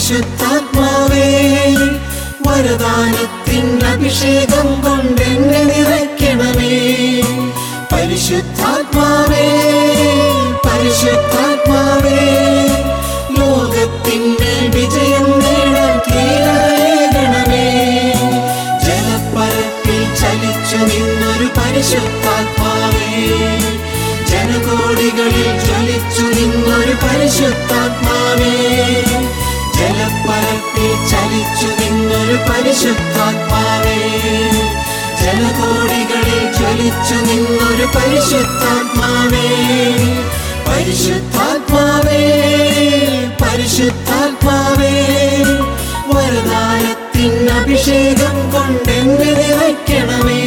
പരിശുദ്ധാത്മാവേ വരദാനത്തിൻ അഭിഷേകം കൊണ്ടെന്നെ നിറയ്ക്കണമേ പരിശുദ്ധാത്മാവേ പരിശുദ്ധാത്മാവേ ലോകത്തിൻ്റെ വിജയം നേടാൻ ധീരതയേകണമേ ജലപ്പരപ്പിൽ ചലിച്ചു നിന്നൊരു പരിശുദ്ധാത്മാവേ ജനകോടികളിൽ ജ്വലിച്ചു നിന്നൊരു പരിശുദ്ധാത്മാവേ ജലപ്പരപ്പിൽ ചലിച്ചു നിന്നൊരു പരിശുദ്ധാത്മാവേ ജനകോടികളിൽ ജ്വലിച്ചു നിന്നൊരു പരിശുദ്ധാത്മാവേ പരിശുദ്ധാത്മാവേ പരിശുദ്ധാത്മാവേ വരദാനത്തിൻ അഭിഷേകം കൊണ്ടെന്നെ നിറയ്ക്കണമേ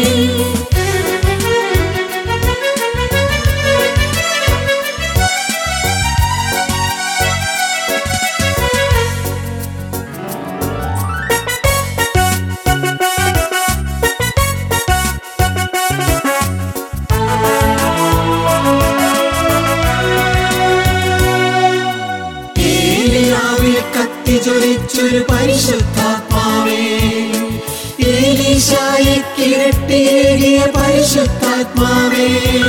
ഏലിയാവിൽ കത്തിജ്വലിച്ചൊരു പരിശുദ്ധാത്മാവേ ഏലീശായെ കിരട്ടിയേകിയ പരിശുദ്ധാത്മാവേ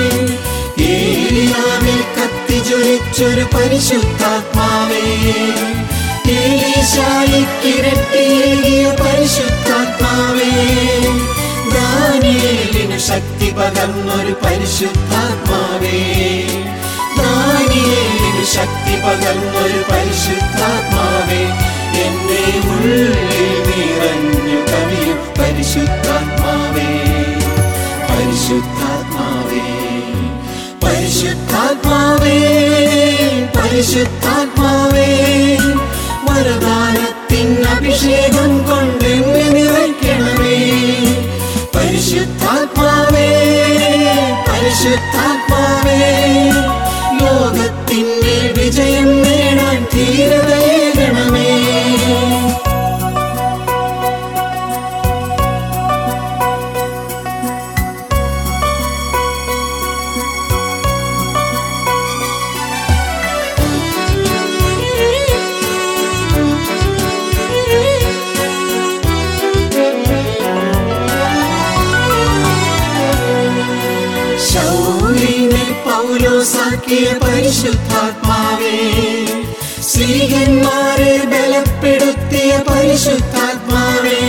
ഏലിയാവിൽ കത്തിജ്വലിച്ചൊരു പരിശുദ്ധാത്മാവേ ഏലീശായെ കിരട്ടിയേകിയ പരിശുദ്ധാത്മാവേ ദാനിയേലിനു ശക്തി പകർന്നൊരു പരിശുദ്ധാത്മാവേ ദാനിയേലിനു ശക്തി പകർന്നൊരു പരിശുദ്ധാത്മാവേ എന്റെ ഉള്ളിൽ നിറഞ്ഞു കവിയും പരിശുദ്ധാത്മാവേ പരിശുദ്ധാത്മാവേ പരിശുദ്ധാത്മാവേ പരിശുദ്ധാത്മാവേ വരദാനത്തിൻ അഭിഷേകം കൊണ്ടെന്നെ നിറയ്ക്കണമേ പരിശുദ്ധാത്മാവേ പരിശുദ്ധാത്മാവേ ലോകത്തിൻ്റെ വിജയം നേടാൻ ധീരതയേകണമേ ശൗലിനെ പൗലോസാക്കിയ പരിശുദ്ധാത്മാവേ സ്ത്രീകന്മാരെ ബലപ്പെടുത്തിയ പരിശുദ്ധാത്മാവേ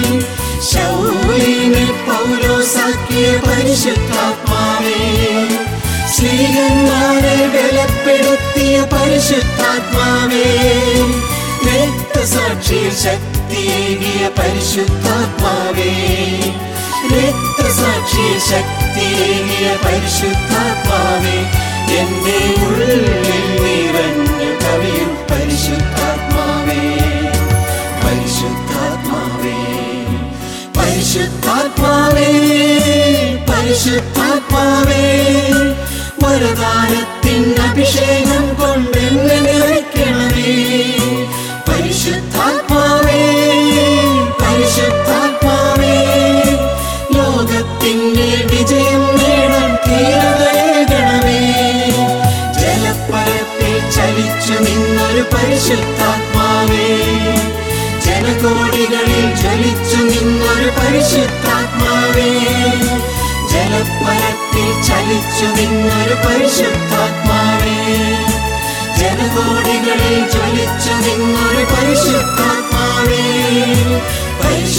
ശൗലിനെ പൗലോസാക്കിയ പരിശുദ്ധാത്മാവേ സ്ത്രീകന്മാരെ ബലപ്പെടുത്തിയ പരിശുദ്ധാത്മാവേ രക്തസാക്ഷിയിൽ ശക്തിയേകിയ പരിശുദ്ധാത്മാവേ രക്തസാക്ഷിയിൽ ശക്തിയേകിയ പരിശുദ്ധാത്മാവേ എന്റെ ഉള്ളിൽ നിറഞ്ഞു കവിയും പരിശുദ്ധാത്മാവേ പരിശുദ്ധാത്മാവേ പരിശുദ്ധാത്മാവേ പരിശുദ്ധാത്മാവേ വരദാനത്തിൻ അഭിഷേകം കൊണ്ടെന്നെ നിറയ്ക്കണമേ പരിശുദ്ധാത്മാവേ പരിശുദ്ധാത്മാവേ ലോകത്തിന്റെ വിജയം നേടാൻ ധീരതയേകണമേ ജലപ്പരപ്പിൽ ചലിച്ചു നിന്നൊരു പരിശുദ്ധാത്മാവേ ജനകോടികളിൽ ജ്വലിച്ചു നിന്നൊരു പരിശുദ്ധാത്മാവേ ജലപ്പരപ്പിൽ ചലിച്ചു നിന്നൊരു പരിശുദ്ധാത്മാവേ ജനകോടികളിൽ ജ്വലിച്ചു നിന്നൊരു പരിശുദ്ധാത്മാവേ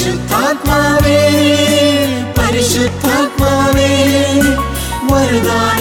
പരിശുദ്ധാത്മാവേ പരിശുദ്ധാത്മാവേ വരദാ